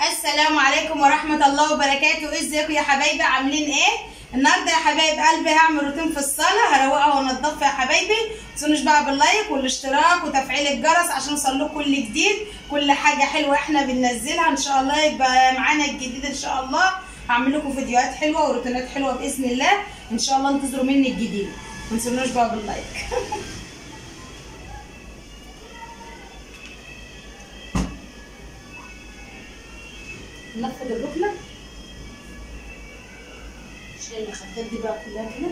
السلام عليكم ورحمة الله وبركاته ازيكم يا حبايبي عاملين ايه؟ النهارده يا حبايب قلبي هعمل روتين في الصالة هروقها وانضفها يا حبايبي متنسونوش بقى باللايك والاشتراك وتفعيل الجرس عشان يوصلكوا كل جديد كل حاجة حلوة احنا بننزلها ان شاء الله يبقى معانا الجديد ان شاء الله هعمل لكم فيديوهات حلوة وروتينات حلوة بإذن الله ان شاء الله انتظروا مني الجديد متنسونوش بقى باللايك نفض الركنة شيل الخدات دي بقى كلها كده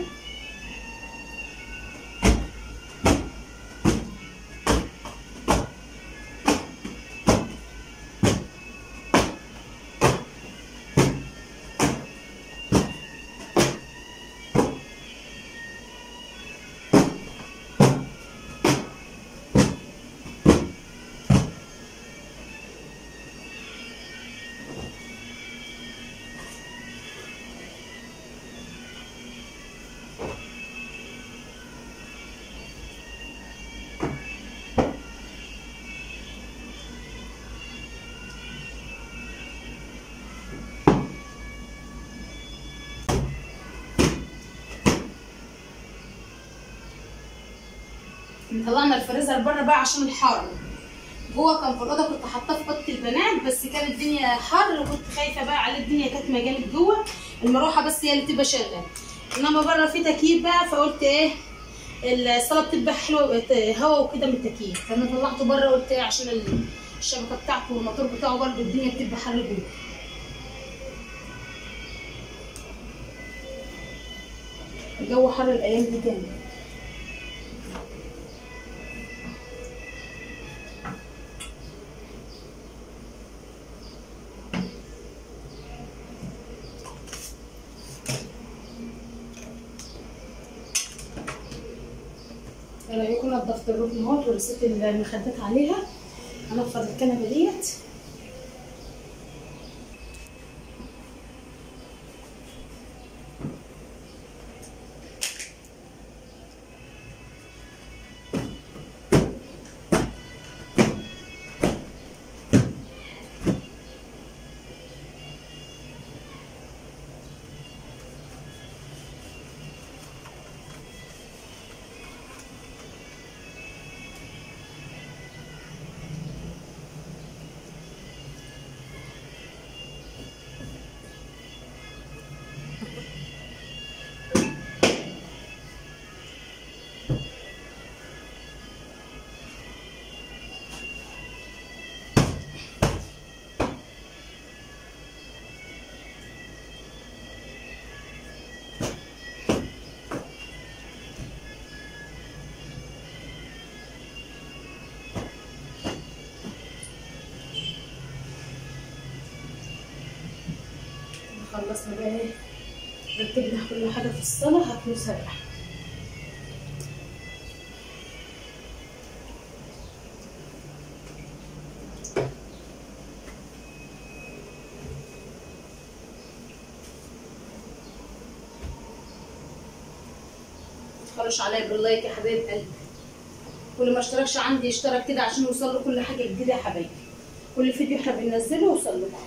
طلعنا الفريزر بره بقى عشان الحر جوه كان في الاوضه كنت حاطاه في اوضه البنات بس كانت الدنيا حر وكنت خايفه بقى على الدنيا كاتمه جامد جوه المروحه بس هي اللي تبقى شغاله انما بره في تكييف بقى فقلت ايه الصاله بتبقى حلوه هوا وكده من التكييف فانا طلعته بره قلت ايه عشان الشبكه بتاعته والموتور بتاعه برده الدنيا بتبقى حر جوه الجو حر الايام دي جامد ايه رايكم نضفت الركن اهوت ورصيت المخدات عليها هنفض الكنبه ديت خلصنا بقى ايه رتبنا كل حاجه في الصاله هتنسى بقى متخلوش عليا باللايك يا حبايب قلبي واللي ما اشتركش عندي اشترك كده عشان يوصل له كل حاجه جديده يا حبايبي كل فيديو احنا بننزله يوصل لكم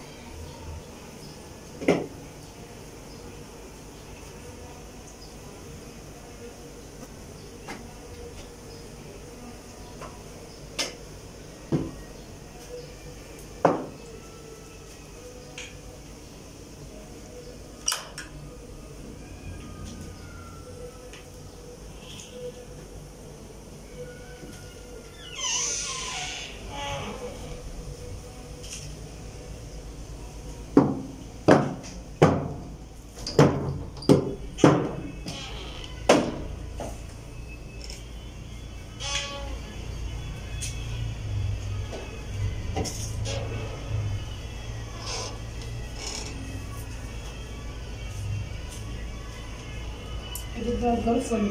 اجيب بقى الجرس ولا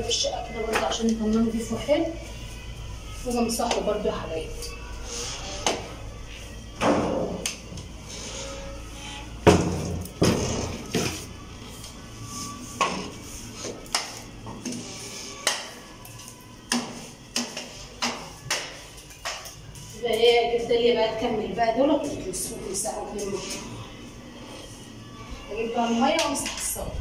الشقه كده برضه عشان يطلع نضيف وحلو وامسحه برضه يا حبايبي يبقى ايه الجدالية بقى تكمل بقى دول وتمسحوا تمسحوا تلموا اجيب بقى المية وامسح الصوت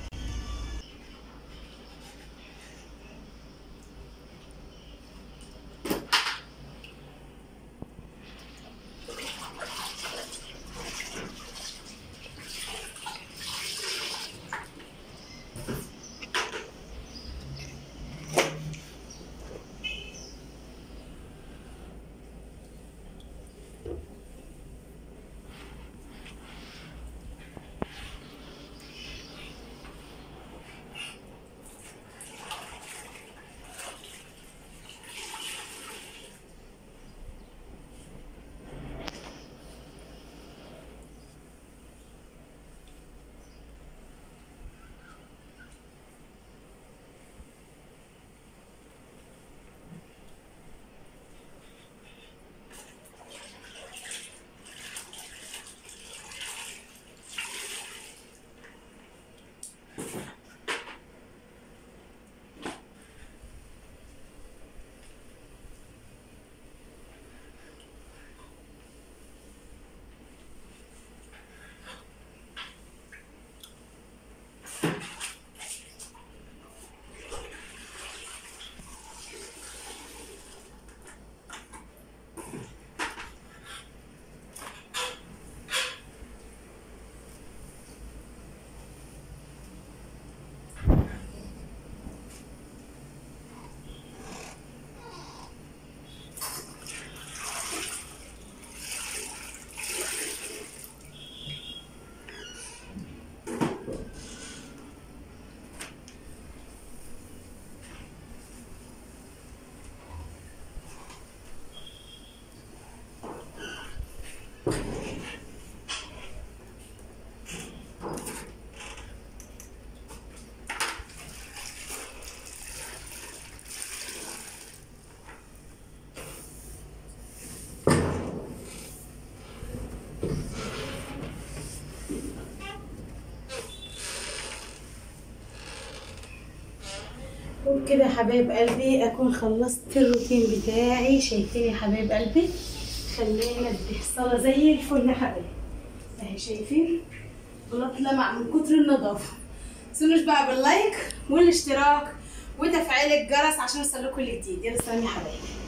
وبكده يا حبايب قلبي اكون خلصت الروتين بتاعي شايفين يا حبايب قلبي خلينا الصلاة زي الفل يا حبايبي اهي شايفين بلاط لمع من كتر النظافة متنسوش بقى باللايك والاشتراك وتفعيل الجرس عشان يوصلكوا الجديد يلا سلام يا حبايبي